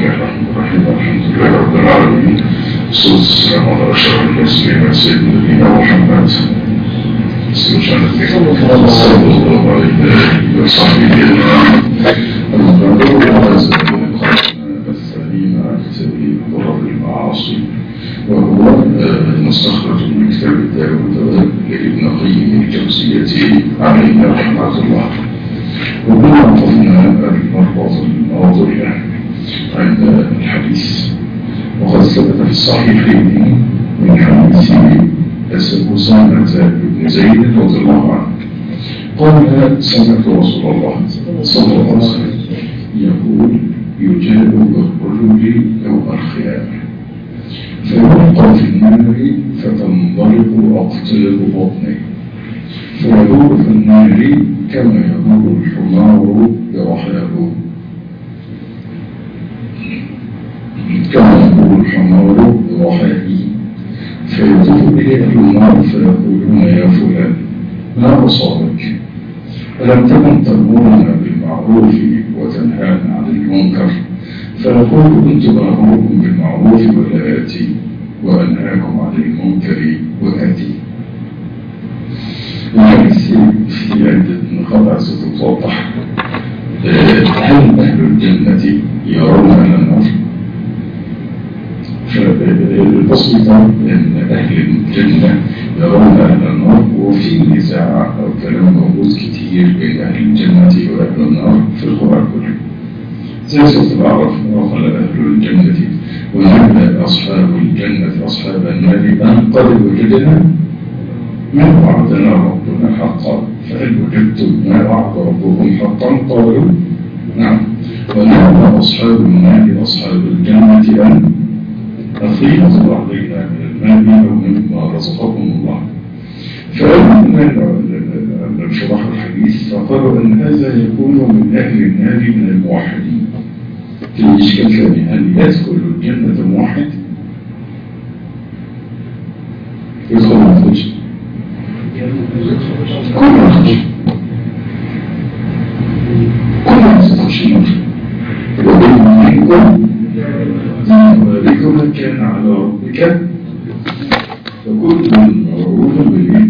الله الرحمن الرحيم الحمد لله رب العالمين والصلاة والسلام على أشرف المرسلين سيدنا نبينا محمد صلى الله عليه وصحبه أما بعد الثاني مع كتاب ضرر المعاصي وهو مستخرج من كتاب الدار والدوام لابن قيم الجوزية عليه رحمة الله وهنا وقفنا المربط الماضية عند الحديث وقد ثبت في الصحيحين من حديث أسامة بن زيد رضي الله عنه قال سمعت رسول الله صلى الله عليه وسلم يقول يجاب بالرجل يوم الخيامة فيلقى في النار فتنضرب أقطاب بطنه فيدور في النار كما يدور الحمار برحاه كما يدور الحمار برحاه فيطوف به أهل النار فيقولون يا فلان ما أصابك ألم تكن تأمرنا بالمعروف وتنهانا عن المنكر فنقول كنت أمركم بالمعروف ولا آتي وأنهاكم عن المنكر وآتي الحديث في عدة نقاط ستتوضح هل أهل الجنة يرون أهل النار فالبسيطة أن أهل الجنة يرون أهل النار وفي نزاع أو كلام موجود كتير بين أهل الجنة وأهل النار في القرآن كله زي سورة الأعراف وقال أهل الجنة ونعم أصحاب الجنة أصحاب النار أن قد وجدنا ما وعدنا ربنا حقا فهل وجدتم ما وعد ربكم حقا قالوا نعم ونعم أصحاب النار أصحاب الجنة أن أفيض علينا من المال أو مما رزقكم الله فأما شرح الحديث فقالوا أن هذا يكون من أهل النار من الموحدين في الإشكال الثاني هل يدخل الجنة موحد؟ يدخل موحد كل واحد كل واحد تخش النار وبين منكم ذلكم كان على ربك فكل معروف بالإيه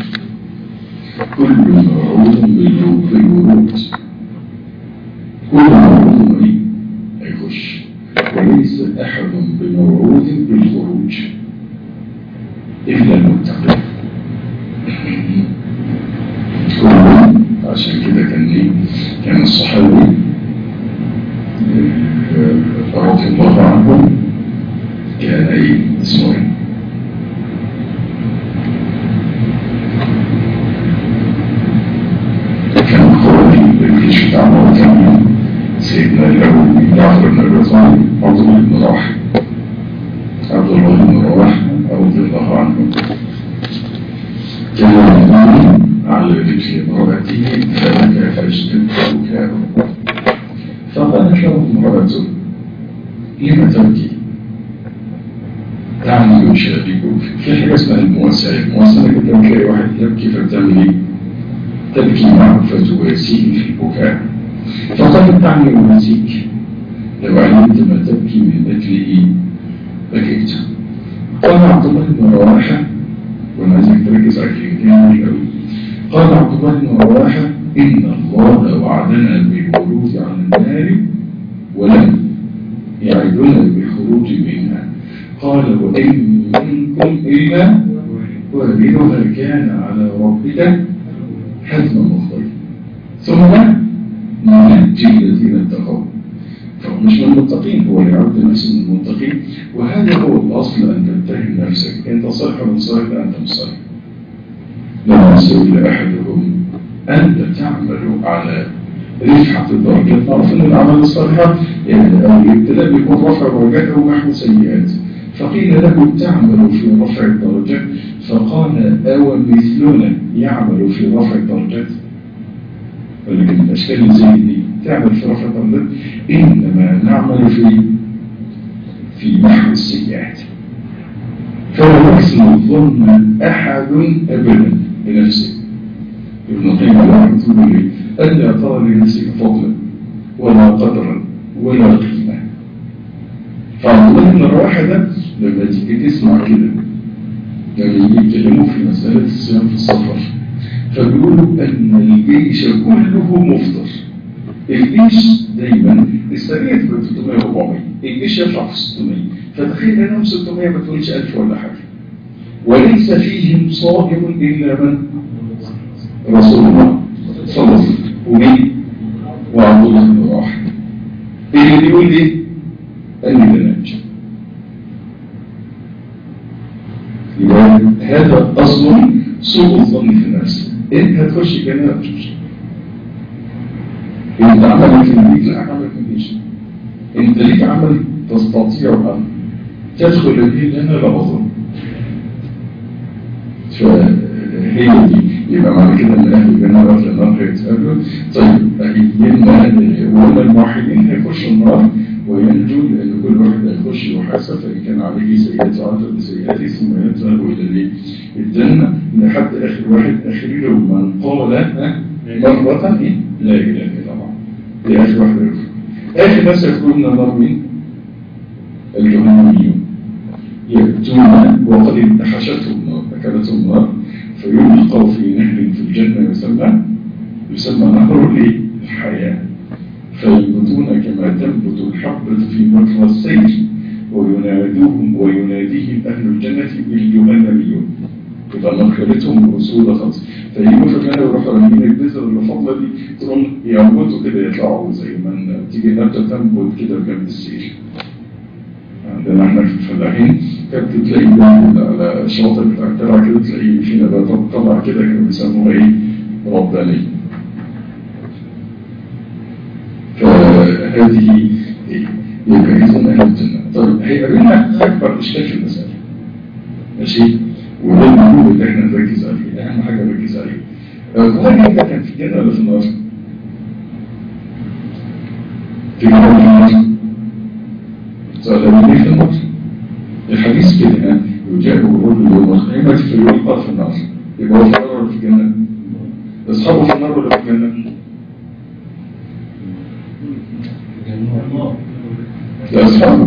كل معروف بالورود كل معروف بالإيه هيخش وليس أحد بموعود بالخروج إلا المتقين عشان كده كان ايه كان الصحابي رضي الله عنه كان ايه اسمه ايه كان خروجي بالجيش بتاع موتاني سيدنا الأول جعفر بن أبي طالب عبد الله بن رواحه عبد الله بن رواحه رضي الله عنه كان يقول على ذكر امرأته فبكى فاشتد بكاءه فقالت له امرأته لم تبكي تعمل يشاركك في حاجة اسمها المواساة المواساة كده تلاقي واحد يبكي فتعمل ايه؟ تبكي معه فتواسيه في البكاء فقالت تعمل يواسيك لو علمت ما تبكي من أجله بكيت قال عبد الله بن رواحة وانا عايزك تركز على الكلمتين قوي قال عبد الله بن رواحة إن الله وعدنا بالخروج عن النار ولم يعدنا بالخروج منها قال وإن منكم إلا واردها كان على ربك حتما مخرج ثم ننجي الذين اتقوا فهو مش من المتقين هو يعد نفسه من المتقين وهذا هو الأصل أن تتهم نفسك أنت صالح من صالح أنت مش صالح لما سئل أحدهم أنت تعمل على رفعة الدرجات نعرف أن الأعمال الصالحة يعني الابتلاء بيكون رفع درجات أو محو سيئات فقيل له تعمل في رفع الدرجات فقال أو مثلنا يعمل في رفع الدرجات ولكن الأشكال زي دي تعمل في رفع الدرجات إنما نعمل في في محو السيئات فلا يحسن الظن أحد أبدا بنفسه ابن قيم الله يقول لي ألا ترى لنفسك فضلا ولا قدرا ولا قيمة فعبد الله بن رواحه ده لما تيجي تسمع كده لما يجي يتكلموا في مساله الصيام في السفر فبيقولوا ان الجيش كله مفطر الجيش دايما السريه تبقى 300 400 الجيش يطلع في 600 فتخيل انهم 600 ما تقولش 1000 ولا حاجه وليس فيهم صائم الا من رسول الله صلى الله عليه وسلم ومين وعبد الله بن رواحه اللي بيقول ايه اني لا ننجو يبقى هذا اصل سوء الظن في الناس انت هتخش الجنه مش انت عملك ليك لا عملك ليش انت ليك عمل تستطيع ان تدخل به الجنه لا اظن فهي دي يبقى معنى كده ان اهل الجنه واهل النار هيتقابلوا طيب يبقى ولا الموحدين هيخشوا النار وينجو لان كل واحد هيخش يحاسب فان كان عليه سيئات عدد بسيئاته ثم يذهب الى الجنه لحد اخر واحد اخر من قال مره ايه لا اله الا الله دي اخر واحد يدخل اخر ناس يدخلون من النار مين؟ الجهنميون يأتون وقد انتحشتهم النار أكلتهم النار فيلقوا في نهر في الجنة يسمى يسمى نهر الايه؟ الحياة فينبتون كما تنبت الحبة في مجرى السيل وينادوهم ويناديهم أهل الجنة بالجهنميون يبقى مدخلتهم رسول خمس فيجوا في الجنة ويروحوا رامين البذر اللي فاضلة دي تقوم ينبتوا كده يطلعوا زي ما تيجي نبتة تنبت كده جنب السيل عندنا احنا في الفلاحين كانت تلاقي على الشاطئ بتاع الترع كده تلاقي في نباتات طلع كده كانوا بيسموها ايه؟ ربانية فهذه يبقى إذن أهل الجنة طيب هيقابلنا أكبر إشكال في المسألة ماشي وده المطلوب اللي احنا نركز عليه أهم حاجة نركز عليه الراجل ده كان في الجنة ولا في النار؟ في الجنة ولا في النار؟ سأل في النار الحديث كده يجاء الرجل يوم القيامة فيلقى في النار يبقى هو في النار ولا في الجنة؟ أصحابه في النار ولا في الجنة؟ لأصحابه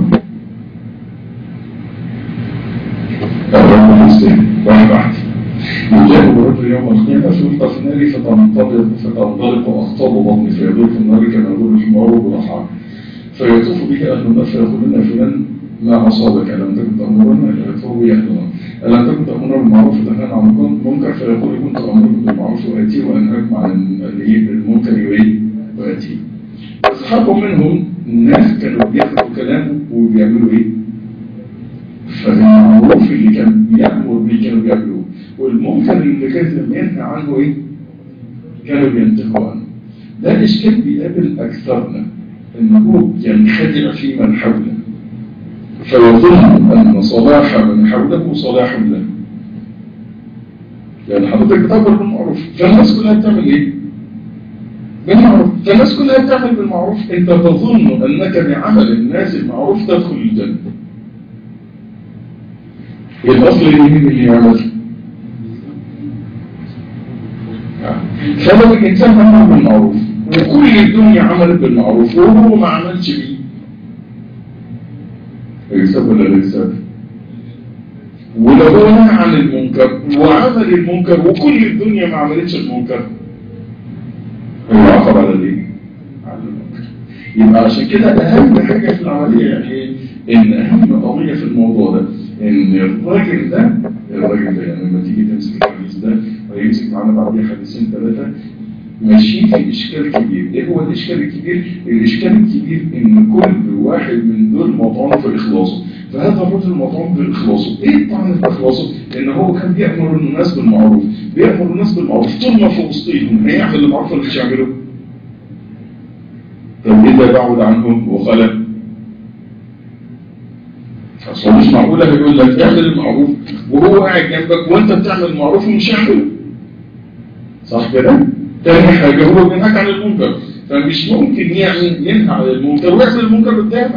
الرجل المسلم واحد واحد يجاء الرجل يوم القيامة فيلقى في النار فتنطلق فتنطلق أخطاب بطني فيدور في النار كما يدور الحمار برحى فيطوف به أهل النار فيقولون فلان ما أصابك ألم تكن تأمرنا فهو يهدون ألم تكن تأمرنا بالمعروف وتنهانا عن المنكر فيقول كنت أمركم بالمعروف وآتي وأنهاكم عن المنكر وآتي أصحابه منهم الناس كانوا بياخدوا كلامه وبيعملوا إيه؟ فالمعروف اللي كان بيأمر بيه كانوا بيعملوه والمنكر اللي كان ينهى عنه إيه؟ كانوا بينتهوا عنه ده الإشكال بيقابل أكثرنا إنه ينخدع في من حوله فيظن أن صلاح من حوله صلاح له لأن حضرتك بتعمل بالمعروف فالناس كلها بتعمل إيه؟ بالمعروف فالناس كلها بتعمل بالمعروف أنت تظن أنك بعمل الناس المعروف تدخل الجنة الأصل مين اللي يعمل؟ فلو الإنسان عمل بالمعروف وكل الدنيا عملت بالمعروف وهو ما عملش بيه يكسب ولا لا يكسب ولو هو نهى عن المنكر وعمل المنكر وكل الدنيا ما عملتش المنكر هو عقب على الايه؟ على المنكر يبقى عشان كده اهم حاجه في العمليه يعني ان اهم قضيه في الموضوع ده ان الراجل ده الراجل ده يعني لما تيجي تمسك الحديث ده ويمسك معانا بعديه حديثين ثلاثه ماشيين في إشكال كبير إيه هو الإشكال الكبير؟ الإشكال الكبير إن كل واحد من دول مطعون في إخلاصه فهذا الرجل مطعون في إخلاصه إيه الطعن في إخلاصه؟ إن هو كان بيأمر الناس بالمعروف بيأمر الناس بالمعروف طول ما في وسطهم هيعمل المعروف ولا مش يعمله؟ طب إذا بعد عنهم وخلق أصلا مش معقولة هيقول لك اعمل المعروف وهو قاعد جنبك وأنت بتعمل المعروف ومش يعمله صح كده؟ تاني حاجة هو بينهاك عن المنكر فمش ممكن يعمل ينهى عن المنكر ويعمل المنكر قدامك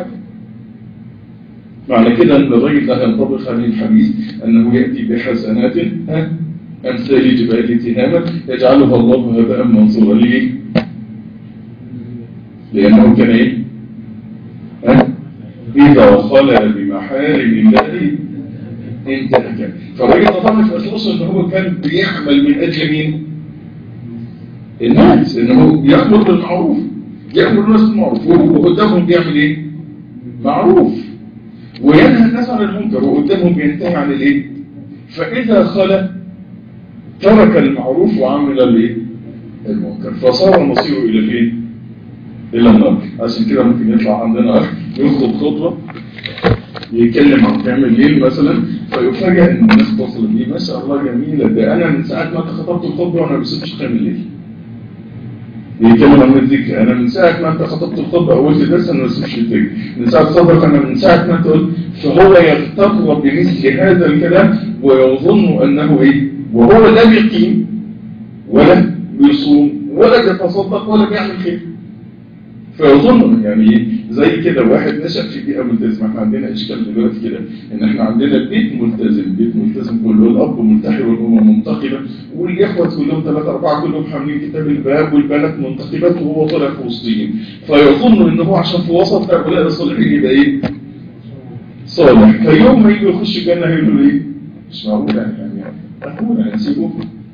معنى كده ان الراجل ده ينطبق عليه الحديث انه يأتي بحسنات امثال جبال تهامة يجعلها الله هباء منصورا ليه؟ لانه كان ايه؟ ها؟ ايه فإذا خلى بمحارم الله انتهك فالراجل ده طبعا في اخلاصه ان هو كان بيعمل من اجل مين؟ الناس ان هو بيامر بالمعروف يامر الناس بالمعروف وهو قدامهم بيعمل ايه؟ معروف وينهى الناس عن المنكر وقدامهم بينتهي عن الايه؟ فاذا خلى ترك المعروف وعمل الايه؟ المنكر فصار مصيره الى فين؟ الى النار عشان كده ممكن يطلع عندنا اخ يخطب خطبه يتكلم عن قيام الليل مثلا فيفاجئ ان الناس تصل بيه ما شاء الله جميله ده انا من ساعه ما انت خطبت الخطبه وانا ما بسيبش قيام الليل بيتكلم عن الذكر انا من ساعه ما انت خطبت الخطبه قلت درس انا ما بسيبش الذكر من ساعه صدرك انا من ساعه ما انت قلت فهو يغتر بمثل هذا الكلام ويظن انه ايه وهو لا بيقيم ولا بيصوم ولا بيتصدق ولا بيعمل خير فيظن يعني زي كده واحد نشأ في بيئة ملتزمة احنا عندنا اشكال دلوقتي كده ان احنا عندنا بيت ملتزم بيت ملتزم كله الاب ملتحي والام منتقبة والاخوة كلهم ثلاثة اربعة كلهم حاملين كتاب الباب والبنات منتقبات وهو طالع في وسطهم فيظن ان هو عشان في وسط هؤلاء الصالحين يبقى ايه صالح فيوم ما يجي يخش الجنة هيقول له ايه مش معقول يعني يعني معقول هنسيبه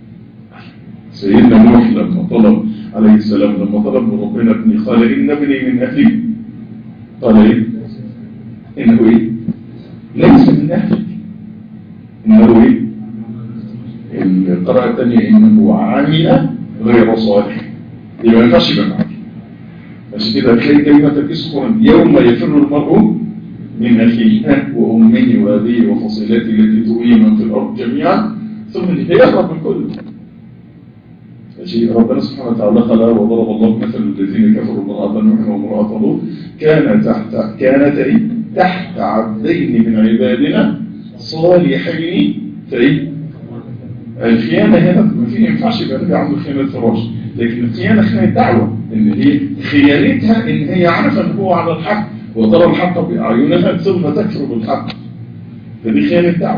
سيدنا نوح لما طلب عليه السلام لما طلب من ربنا ابني قال إن ابني من أهلي قال إيه إنه إيه ليس من أهلك إنه إيه القراءة الثانية إنه عامل غير صالح يبقى ما ينفعش يبقى معك عشان كده تلاقي كلمة تكسر يوم يفر المرء من أخيه وأمه وأبيه وفصيلته التي تؤوي من في الأرض جميعا ثم يهرب من كله شيء ربنا سبحانه وتعالى قال وضرب الله مثل الذين كفروا امرأة نوح وامرأة لوط كانت تحت كانت تحت عبدين من عبادنا صالحين في الخيانة هنا ما في ينفعش يبقى النبي عنده خيانة فراش لكن الخيانة خيانة دعوة ان هي خيانتها ان هي عارفة ان هو على الحق وترى الحق بأعينها ثم تكفر بالحق فدي خيانة دعوة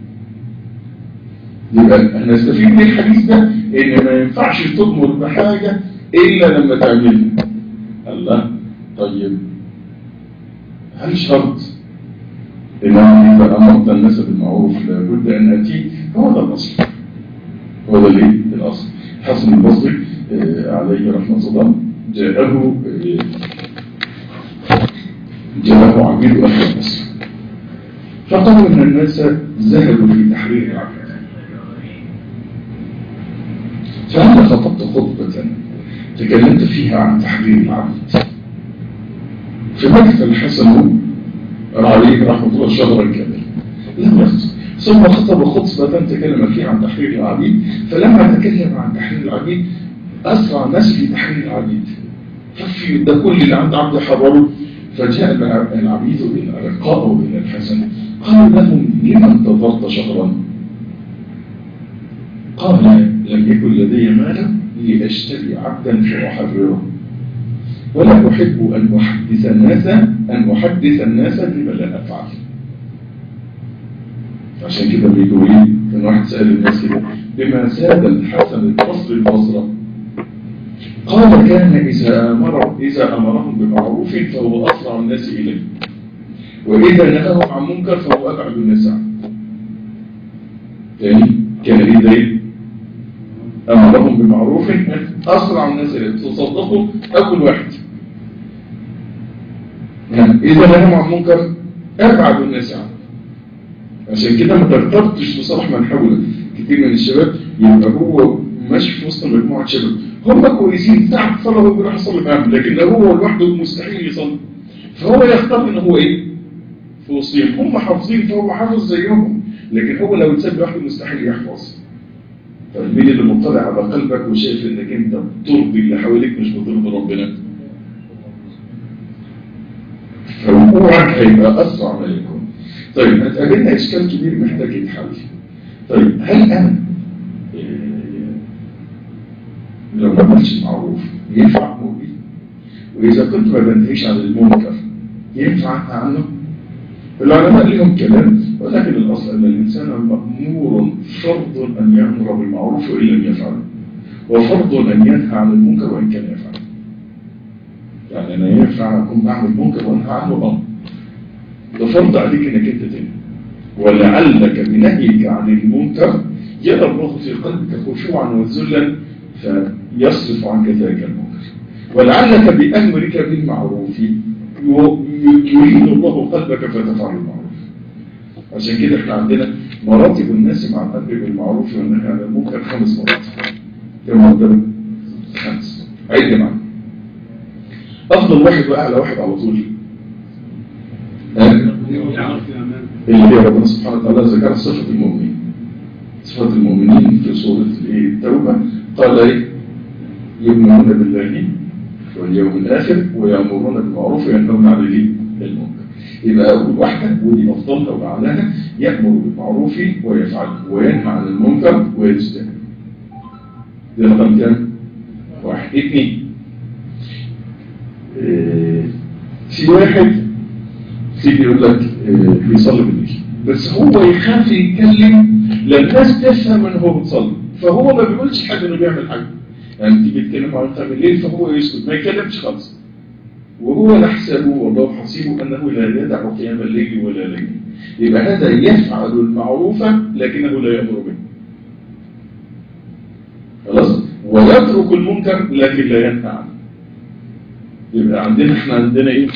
يبقى نستفيد من الحديث ده ان ما ينفعش تؤمر بحاجة الا لما تعملها الله طيب هل شرط ان انا اذا امرت الناس بالمعروف لابد ان اتي هو ده الاصل هو ده الايه الاصل حسن البصري عليه رحمه الله جاءه جاءه عبيد اهل مصر فقالوا ان الناس ذهبوا في تحرير العبيد فأنا خطبت خطبة تكلمت فيها عن تحرير العبيد فمكث الحسن عليه رحمة الله شهرا كاملا لم يخطب ثم خطب خطبة تكلم فيها عن تحرير العبيد فلما تكلم عن تحرير العبيد أسرع الناس في تحرير العبيد ففي ده كل اللي عند عبد حرره فجاء العبيد إلى لقاءه إلى الحسن قال لهم لما انتظرت شهرا قال لم يكن لدي مال لأشتري عبدا فأحرره ولا أحب أن أحدث الناس أن أحدث الناس بما لا أفعل عشان كده بيقولوا ايه كان واحد سأل الناس كده بما ساد الحسن البصري البصرة قال كان إذا أمر إذا أمرهم بمعروف فهو أسرع الناس إليه وإذا نهاهم عن منكر فهو أبعد الناس عنه تاني كان إيه ده أمرهم بمعروف أسرع الناس إليه تصدقوا أول واحد يعني إذا نهاهم عن منكر أبعد الناس عنه عشان كده ما ترتبطش بصالح من حولك كتير من الشباب يبقى هو ماشي في وسط مجموعة شباب هم كويسين ساعة صلاة هو بيروح يصلي معاهم لكن لو هو لوحده مستحيل يصلي فهو يختار ان هو ايه في وسطهم هم حافظين فهو حافظ زيهم لكن هو لو اتساب لوحده مستحيل يحفظ فمين اللي مطلع على قلبك وشايف انك انت بترضي اللي حواليك مش بترضي ربنا فوقوعك هيبقى اسرع ما يكون طيب هتقابلنا اشكال كبير محتاج يتحل طيب هل انا لو ما عملتش المعروف ينفع امر بيه واذا كنت ما بنتهيش عن المنكر ينفع انهى عنه العلماء لهم كلام ولكن الاصل ان الانسان مامور فرض ان يامر بالمعروف وان لم يفعل وفرض ان ينهى عن المنكر وان كان يفعل يعني انا ينفع اكون بعمل منكر وانهى عنه اه ده فرض عليك انك انت تنهي ولعلك بنهيك عن المنكر يرى الله في قلبك خشوعا وذلا فيصرف عنك ذلك المنكر ولعلك بأمرك بالمعروف يريد الله قلبك فتفعل المعروف عشان كده احنا عندنا مراتب الناس مع الأمر بالمعروف والنهي عن المنكر خمس مراتب كم مرتبة؟ خمس عد معنا أفضل واحد وأعلى واحد على طول اللي هي ربنا سبحانه وتعالى ذكر صفة المؤمنين صفة المؤمنين في سورة التوبة قال ايه يؤمنون بالله واليوم الآخر ويأمرون بالمعروف وينهون عن المنكر يبقى أول واحدة ودي أفضلها وأعلاها يأمر بالمعروف ويفعل وينهى عن المنكر ويجتنب دي رقم كام؟ واحد اثنين اه في واحد تيجي يقول لك اه بيصلي بالليل بس هو يخاف يتكلم للناس تفهم ان هو بتصلي فهو ما بيقولش حاجه انه بيعمل حاجه يعني تيجي تتكلم عن قيام الليل فهو يسكت ما يتكلمش خالص وهو نحسبه والله حسيبه انه لا يدع قيام الليل ولا ليل يبقى هذا يفعل المعروف لكنه لا يامر به خلاص ويترك المنكر لكن لا ينهى عنه يبقى عندنا احنا عندنا ايه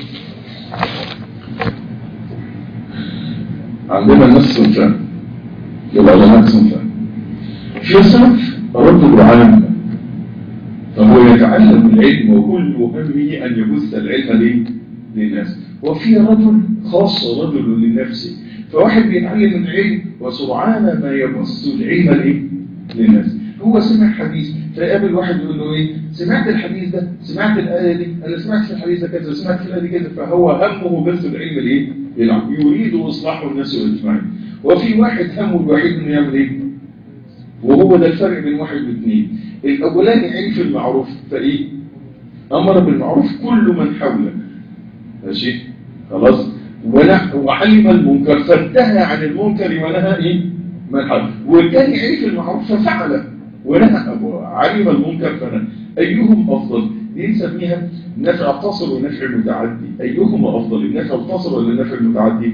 عندنا ناس صنفان العلماء صنفان في صنف رجل عالم فهو يتعلم العلم وكل همه أن يبث العلم ليه؟ للناس وفي رجل خاص رجل لنفسه فواحد بيتعلم العلم وسرعان ما يبث العلم ليه؟ للناس هو سمع حديث فيقابل واحد يقول له ايه سمعت الحديث ده سمعت الآية دي أنا سمعت في الحديث ده كذا سمعت في الآية دي كذا فهو همه بث العلم ليه؟ يلعب يريد إصلاح الناس والإجماعين وفي واحد همه الوحيد انه يعمل ايه وهو ده الفرق بين واحد واثنين الاولاني عرف المعروف فايه امر بالمعروف كل من حوله ماشي خلاص وعلم المنكر فانتهى عن المنكر ونهى ايه من حوله والثاني عرف المعروف ففعله ونهى علم المنكر فنهى ايهم افضل دي نسميها نفع قصر ونفع متعدي ايهما افضل النفع القصر ولا النفع المتعدي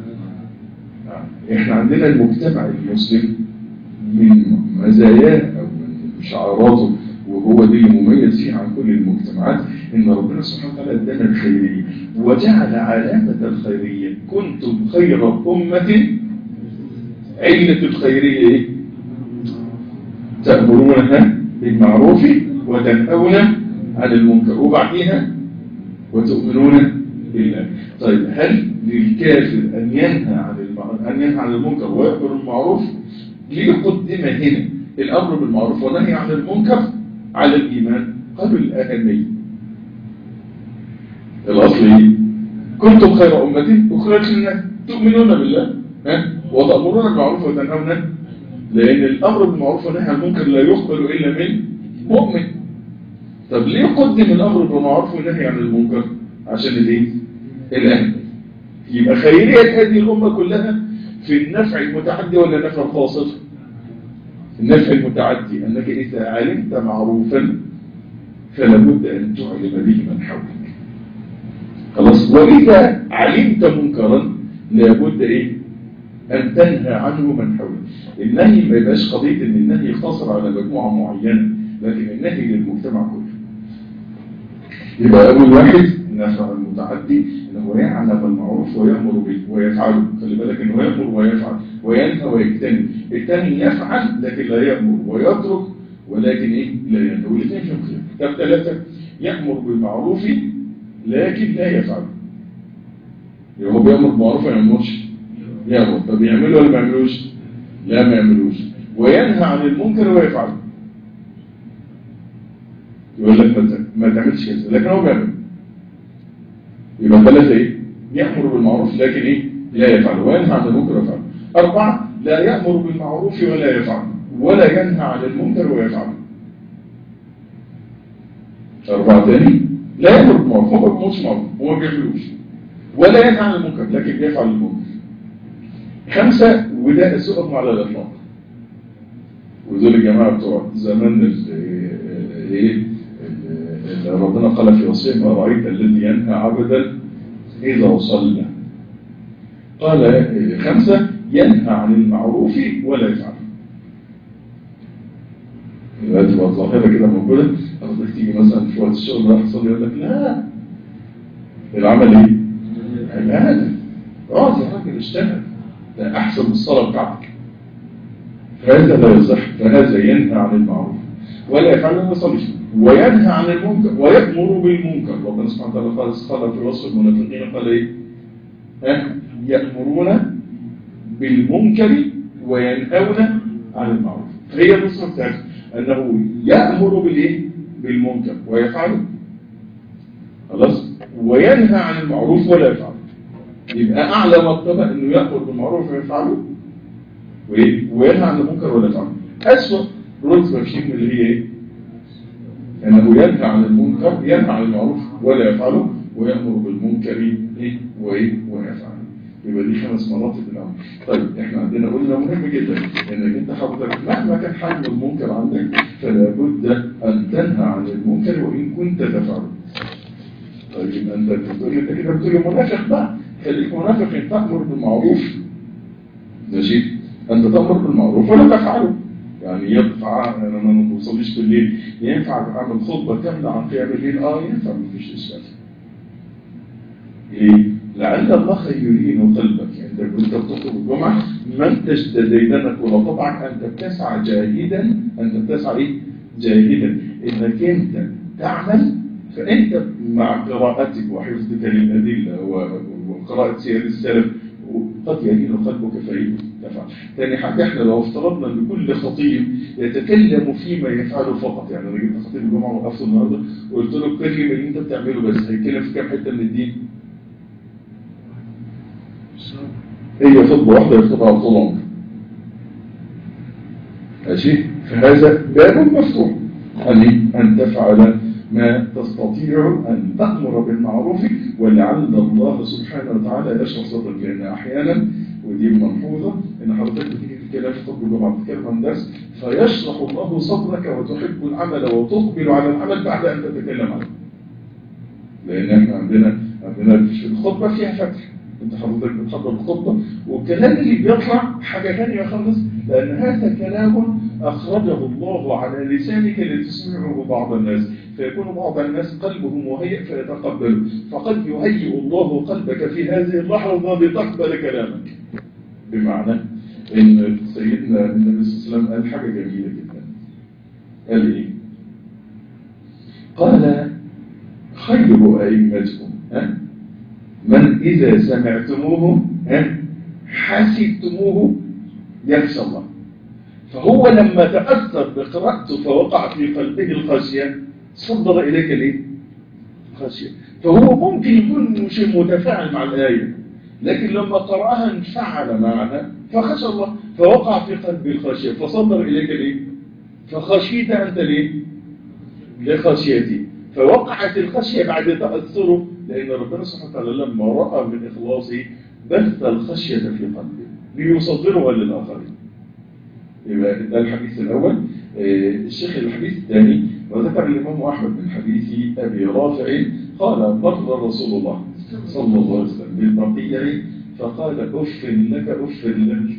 احنا عندنا المجتمع المسلم من مزاياه او من شعاراته وهو دي المميز فيه عن كل المجتمعات ان ربنا سبحانه وتعالى ادانا الخيريه وجعل علامه الخيريه كنتم خير امه علة الخيريه ايه؟ تأمرونها بالمعروف وتنهون عن المنكر وبعديها وتؤمنون بالله طيب هل للكافر أن ينهى عن أن ينهى عن المنكر ويأمر بالمعروف ليه قدم هنا الأمر بالمعروف والنهي عن المنكر على الإيمان قالوا الأهمية الأصل إيه؟ كنتم خير أمة أخرج لنا تؤمنون بالله ها؟ وتأمرون بالمعروف وتنهون لأن الأمر بالمعروف والنهي عن المنكر لا يقبل إلا من مؤمن طب ليه قدم الأمر بالمعروف والنهي عن المنكر عشان الايه الأهل يبقى خيرية هذه الأمة كلها في النفع المتعدي ولا النفع القاصر النفع المتعدي أنك إذا علمت معروفا فلابد أن تعلم به من حولك خلاص وإذا علمت منكرا لابد إيه أن تنهى عنه من حولك النهي ما يبقاش قضية أن النهي يقتصر على مجموعة معينة لكن النهي للمجتمع كله يبقى أول واحد النفع المتعدي انه يعلم المعروف ويأمر به ويفعله خلي بالك انه يأمر ويفعل وينهى ويجتنب الثاني يفعل لكن لا يأمر ويترك ولكن ايه لا ينهى والاثنين فيهم خلاف طب ثلاثة يأمر بالمعروف لكن لا يفعل يبقى هو بيأمر بالمعروف ولا يأمرش يأمر طب يعمله ولا ما يعملوش لا ما يعملوش وينهى عن المنكر ويفعله يقول لك ما تعملش كذا لكن هو بيعمل يبقى ثلاثة ايه يأمر بالمعروف لكن ايه لا يفعل وينهى عن المنكر ويفعل أربعة لا يأمر بالمعروف ولا يفعل ولا ينهى عن المنكر ويفعل أربعة تاني لا يأمر بالمعروف هو ما بيأمرش معروف هو ما بيعملوش ولا ينهى عن المنكر لكن بيفعل المنكر خمسة وده السؤال على الإطلاق ودول الجماعة بتوع زمان ايه ربنا قال في وصيه ما رأيت الذي ينهى عبدا إذا صلى قال آه، خمسة ينهى عن المعروف ولا يفعل يبقى تبقى ظاهرة كده موجودة حضرتك تيجي مثلا في وقت الشغل راح تصلي يقول لك لا العمل ايه؟ عبادة اقعد يا راجل اشتغل ده احسن من الصلاة بتاعتك فهذا لا يصح فهذا ينهى عن المعروف ولا يفعل ما يصليش وينهى عن المنكر ويأمر بالمنكر ربنا سبحانه وتعالى قال قال في وصف المنافقين قال ايه؟ ها؟ يأمرون بالمنكر وينهون عن المعروف فهي النصرة بتاعته أنه يأمر بالإيه؟ بالمنكر ويفعله خلاص وينهى عن المعروف ولا يفعله يبقى أعلى مرتبة أنه يأمر بالمعروف ويفعله وإيه؟ وينهى عن المنكر ولا يفعله أسوأ رتبة فيهم اللي هي إيه؟ أنه ينهى عن المنكر ينهى عن المعروف ولا يفعله ويأمر بالمنكر إيه؟ وإيه؟ ويفعله يبقى دي خمس مراتب الأمر طيب احنا عندنا قلنا مهم جدا انك انت حضرتك مهما كان حجم المنكر عندك فلا بد ان تنهى عن المنكر وان كنت تفعله طيب انت بتقول انت كده بتقول منافق بقى خليك منافق ان تأمر بالمعروف ماشي انت تأمر بالمعروف ولا تفعله يعني ينفع انا ما بوصليش بالليل ينفع اعمل خطبه كامله عن قيام الليل اه ينفع مفيش اشكال ليه؟ لعل الله يرين قلبك يعني انت كنت بتخطب الجمعة ما انتش ديدنك ولا طبعك انت بتسعى جاهدا انت بتسعى ايه جاهدا انك انت تعمل فانت مع قراءتك وحفظك للأدلة وقراءة سير السلف قد يلين قلبك فإيه تفعل ثاني حاجة احنا لو افترضنا ان كل خطيب يتكلم فيما يفعله فقط يعني انا جبت خطيب الجمعة وقفته النهارده وقلت له الكلمة اللي انت بتعمله بس هيتكلم في كام حتة من الدين هي خطبة واحدة يخطبها طول عمره ماشي فهذا باب مفتوح أن أن تفعل ما تستطيع أن تأمر بالمعروف ولعل الله سبحانه وتعالى يشرح صدرك لأن أحيانا ودي ملحوظة إن حضرتك بتيجي تتكلم في طب الجمعة بتتكلم عن درس فيشرح الله صدرك وتحب العمل وتقبل على العمل بعد أن تتكلم عنه لأن احنا عندنا عندنا في الخطبة فيها فتح انت حضرتك بتحضر الخطبة والكلام اللي بيطلع حاجة ثانية خالص لأن هذا كلام أخرجه الله على لسانك لتسمعه بعض الناس فيكون بعض الناس قلبه مهيئ فيتقبله فقد يهيئ الله قلبك في هذه اللحظة لتقبل كلامك بمعنى ان سيدنا النبي صلى الله عليه وسلم قال حاجة جميلة جدا قال ايه قال خير أئمتكم ها من إذا سمعتموه ها حسبتموه يخشى الله فهو لما تأثر بقراءته فوقع في قلبه الخشية صدر إليك ليه خشية فهو ممكن يكون مش متفاعل مع الآية لكن لما قرأها انفعل معها فخشى الله فوقع في قلبه الخشية فصدر إليك ليه فخشيت أنت ليه لخشيتي فوقعت الخشية بعد تأثره لأن ربنا سبحانه وتعالى لما رأى من إخلاصه بث الخشية في قلبه ليصدرها للآخرين يبقى ده الحديث الأول الشيخ الحديث الثاني وذكر الإمام أحمد من حديث أبي رافع قال مر رسول الله صلى الله عليه وسلم بالبقيع فقال أف لك أف لك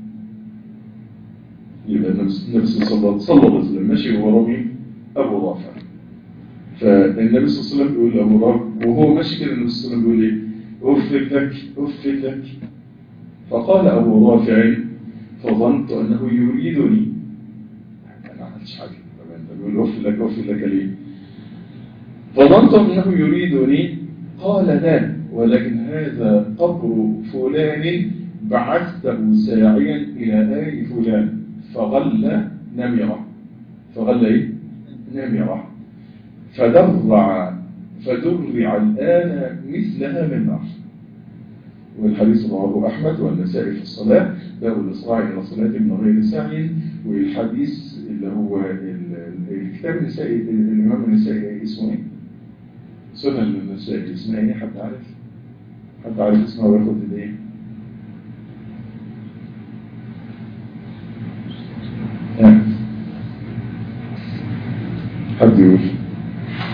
يبقى النبي صلى الله عليه وسلم ماشي وهو رمي أبو رافع فالنبي صلى الله عليه وسلم بيقول لأبو رافع وهو ماشي كده النبي صلى الله عليه وسلم بيقول إيه أف لك أف لك فقال أبو رافع فظنت أنه يريدني أنا عملتش حاجة بيقول أف لك أف لك ليه فظنت أنه يريدني قال لا ولكن هذا قبر فلان بعثته ساعيا إلى آل فلان فغل نمرة فغل إيه؟ نمرة فدرع فدرع الآن مثلها من نار والحديث رواه أحمد والنسائي في الصلاة باب الإسراع إلى صلاة من غير سعي والحديث اللي هو الكتاب النسائي الإمام النسائي اسمه إيه؟ سنن النسائي اسمها إيه حد عارف؟ حد عارف اسمها وياخد الإيه؟ حد يقول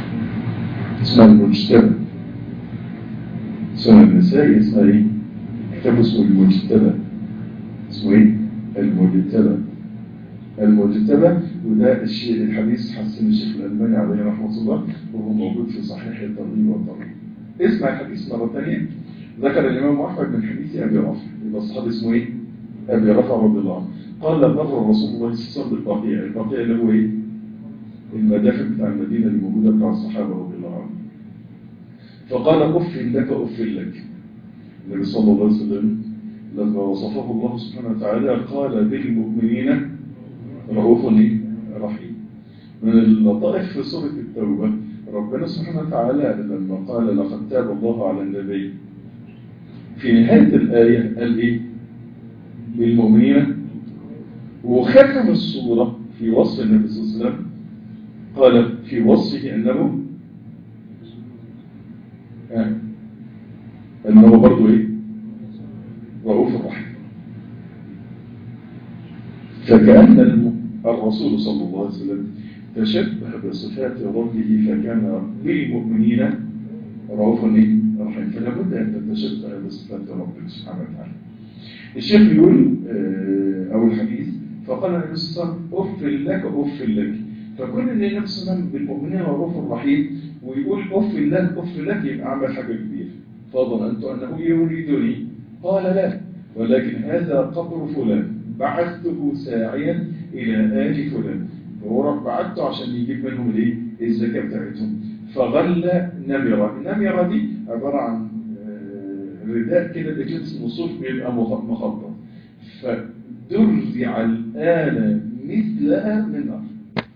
اسمها المجتمع سنن النسائي اسمها ايه كتاب اسمه المجتبى اسمه ايه؟ المجتبى المجتبى وده الشيء الحديث حسن الشيخ الألباني عليه رحمة الله وهو موجود في صحيح الترغيب والترغيب اسمع الحديث مرة ثانية ذكر الإمام أحمد من حديث أبي رافع يبقى الصحابي اسمه ايه؟ أبي رافع رضي الله عنه قال مر رسول الله صلى الله عليه وسلم بالبقيع البقيع اللي هو ايه؟ المدافن بتاع المدينة اللي موجودة بتاع الصحابة رضي الله عنهم فقال أف لك أف لك النبي صلى الله عليه وسلم لما وصفه الله سبحانه وتعالى قال بالمؤمنين رؤوف رحيم من اللطائف في سورة التوبة ربنا سبحانه وتعالى لما قال لقد تاب الله على النبي في نهاية الآية قال إيه بالمؤمنين وختم السورة في وصف النبي صلى الله عليه وسلم قال في وصفه أنه آه. أنه برضو إيه رؤوف رحيم فكأن الرسول صلى الله عليه وسلم تشبه بصفات ربه فكان بالمؤمنين رؤوف رحيم فلا بد أن تتشبه بصفات ربك سبحانه وتعالى الشيخ يقول أو الحديث فقال النبي صلى الله عليه وسلم أف لك أف لك فكل ان النبي صلى الله عليه وسلم بالمؤمنين رؤوف رحيم ويقول أف لك أف لك يبقى عمل حاجة كبيرة فظننت أنه يريدني قال لا ولكن هذا قبر فلان بعثته ساعيا إلى آل فلان فهو بعثته عشان يجيب منهم الايه الزكاة بتاعتهم فغل نمرة النمرة دي عبارة عن رداء كده بجنس مصوف بيبقى مخطط فدرع الآلة مثلها من نار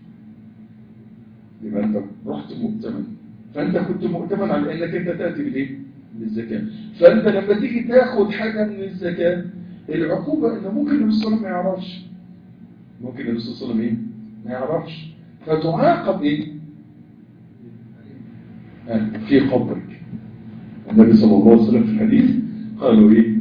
يبقى انت رحت مؤتمن فانت كنت مؤتمن على انك انت تأتي بالايه بالزكاة فانت لما تيجي تاخد حاجة من الزكاة العقوبة ان ممكن النبي صلى الله عليه وسلم ما يعرفش ممكن النبي صلى الله عليه وسلم ايه ما يعرفش فتعاقب ايه في قبرك النبي صلى الله عليه وسلم في الحديث قالوا ايه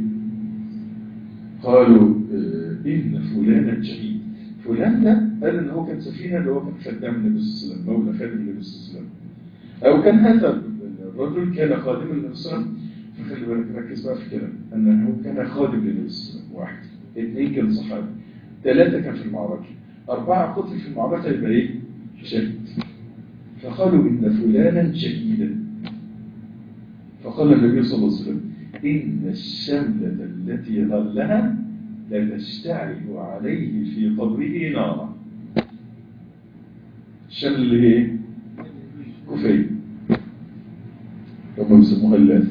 قالوا ان فلانا شهيد فلان ده قال ان هو كان سفينه اللي هو كان خدام النبي صلى الله عليه وسلم مولى خادم النبي صلى الله عليه وسلم او كان هذا الرجل كان خادما للنبي صلى الله عليه وسلم فخلي بالك ركز بقى في كده انه كان خادم للنبي صلى الله عليه وسلم واحد اثنين كان صحابي ثلاثه كان في المعركه اربعه قتل في المعركه يبقى ايه شهيد فقالوا ان فلانا شهيدا فقال النبي صلى الله عليه وسلم ان الشمله التي غلها لتشتعل عليه في قبره نارا الشمل اللي هي ايه كفيه هم بيسموها اللاث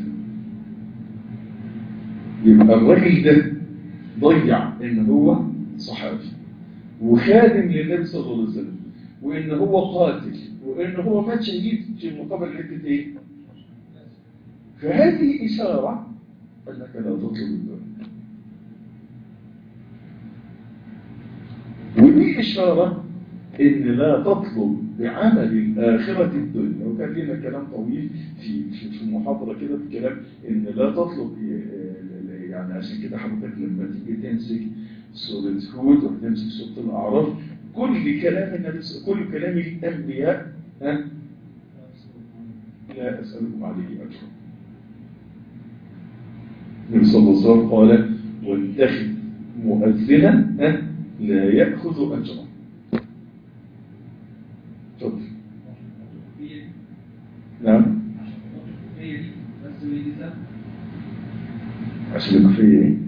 يبقى الراجل ده ضيع ان هو صحابي وخادم للنبي صلى الله عليه وسلم وان هو قاتل وان هو مات شهيد في مقابل حته ايه فهذه اشاره انك لا تطلب الدنيا ودي اشاره ان لا تطلب بعمل الآخرة الدنيا وكان لنا كلام طويل في في في محاضرة كده بكلام إن لا تطلب يعني عشان كده حضرتك لما تيجي تمسك سورة هود وتمسك سورة الأعراف كل كلام النبي كل كلام الأنبياء ها لا أسألكم عليه أجرا النبي صلى الله عليه وسلم قال واتخذ مؤذنا ها لا يأخذ أجرا تفضل نعم عشان الكفية ايه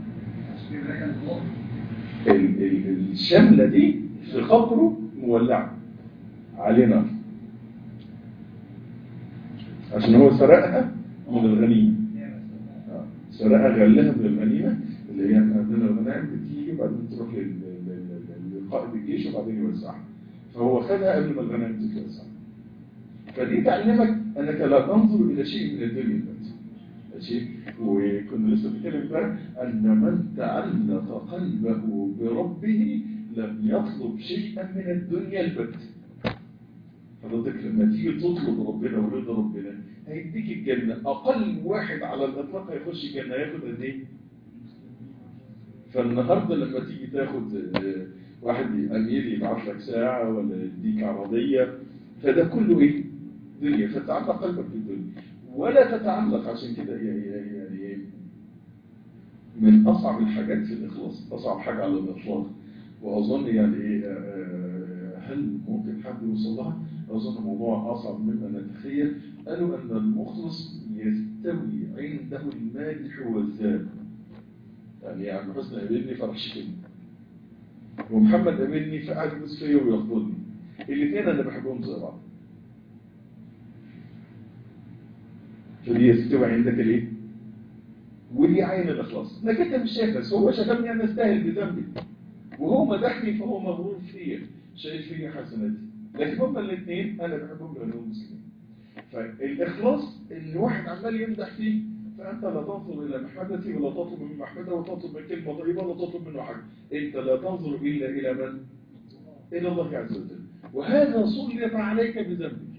ال ال الشملة دي في قبره مولعة عليه نار عشان هو سرقها من الغنيمة سرقها غلها من الغنيمة اللي هي عندنا الغنائم بتيجي وبعدين تروح لقائد الجيش وبعدين يوزعها فهو خدها قبل ما الغنائم تتوزع فدي تعلمك انك لا تنظر الى شيء من الدنيا بس ماشي وكنا لسه بنتكلم بقى ان من تعلق قلبه بربه لم يطلب شيئا من الدنيا البت حضرتك لما تيجي تطلب ربنا ورضا ربنا هيديك الجنة أقل واحد على الإطلاق هيخش الجنة هياخد قد إيه؟ فالنهاردة لما تيجي تاخد واحد أمير يبعث لك ساعة ولا يديك عربية فده كله إيه؟ دنيا فتعلق قلبك بالدنيا ولا تتعلق عشان كده يعني من أصعب الحاجات في الإخلاص أصعب حاجة على الإطلاق وأظن يعني إيه آه، هل ممكن حد يوصل لها أظن الموضوع أصعب مما نتخيل قالوا أن المخلص يستوي عنده المادح والذاب يعني يعني حسن قابلني فراح شتمني ومحمد قابلني فقعد يبوس فيا ويخطبني الاثنين انا بحبهم زي بعض فدي يستوي عندك الايه ودي عين الاخلاص انك انت مش شايف بس هو شتمني انا استاهل بذنبي وهو مدحني فهو مغرور فيا شايف فيا حسناتي لكن هما الاثنين انا بحبهم لانهم مسلمين فالاخلاص ان واحد عمال يمدح فيه فانت لا تنظر الى محمدتي ولا تطلب من محمده وتطلب من كلمه طيبه ولا تطلب منه حاجه انت لا تنظر الا الى من الى الله عز وجل وهذا سلط عليك بذنبك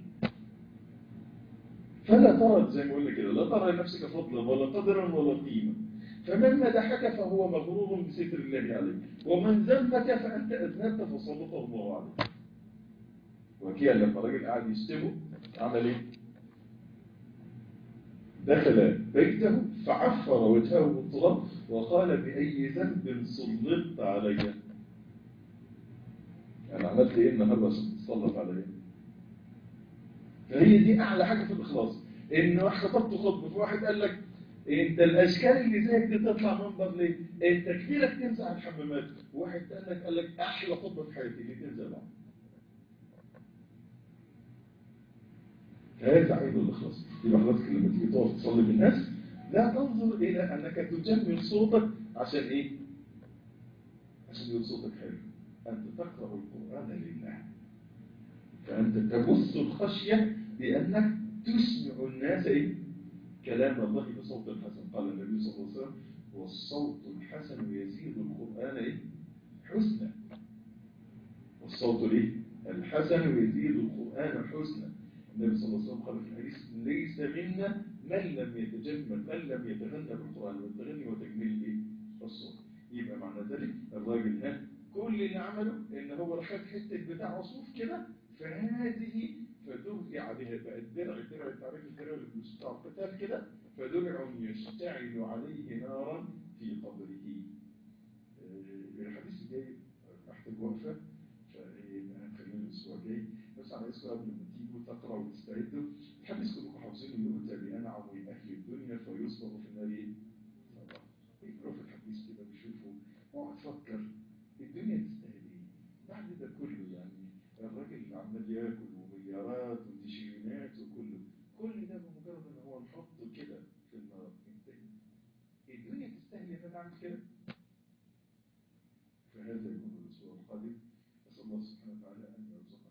فلا ترى زي ما قلنا كده لا ترى لنفسك فضلا ولا قدرا ولا قيمه فمن مدحك فهو مغرور بستر الله عليك ومن ذمك فانت اذنبت فسلطه الله عليك وكيل لما راجل قاعد يشتمه عمل ايه دخل بيته فعفر وجهه بالتراب وقال بأي ذنب سلطت علي أنا عملت إيه النهاردة عشان تسلط علي فهي دي أعلى حاجة في الإخلاص إن خطبت خطبة فواحد قال لك انت الاشكال اللي زيك دي تطلع منبر ليه انت كتيرك تنزع الحمامات واحد قال لك قال لك احلى خطبه في حياتي اللي تنزع بعض هذا عين الإخلاص يبقى حضرتك لما تيجي تقف تصلي بالناس لا تنظر إلى أنك تجمل صوتك عشان إيه؟ عشان يكون صوتك حلو أنت تقرأ القرآن لله فأنت تبث الخشية بأنك تسمع الناس إيه؟ كلام الله بصوت حسن قال النبي صلى الله عليه وسلم والصوت الحسن يزيد القرآن إيه؟ حسنا والصوت الإيه؟ الحسن يزيد القرآن حسنا النبي صلى الله عليه وسلم قال في الحديث ليس منا من لم يتجمل من لم يتغنى بالقرآن والتغني وتجميل ايه؟ الصوت يبقى معنى ذلك الراجل ده كل اللي عمله ان هو خد حته بتاع عصوف كده فهذه فدرج عليها بقى الدرع الدرع التعريف الدرع اللي مش بتاع القتال كده فدرع يشتعل عليه نارا في قبره آه، الحديث جاي محتاج وقفه فخلينا الاسبوع الجاي بس على اسمه قبل ما تيجوا تقرأوا وتستعدوا الحديث كلكم حافظين يؤتى بأنعم أهل الدنيا فيصبغ في النار ايه؟ يقرأوا في الحديث كده بيشوفوا اقعد تفكر الدنيا تستاهل ايه؟ بعد ده كله يعني الراجل اللي عمال ياكل ومليارات وتشيرينات وكله كل ده بمجرد ان هو نحطه كده في النار ينتهي الدنيا تستاهل ان انا اعمل كده؟ فهذا يكون الاسبوع القادم نسال الله سبحانه وتعالى ان يرزقنا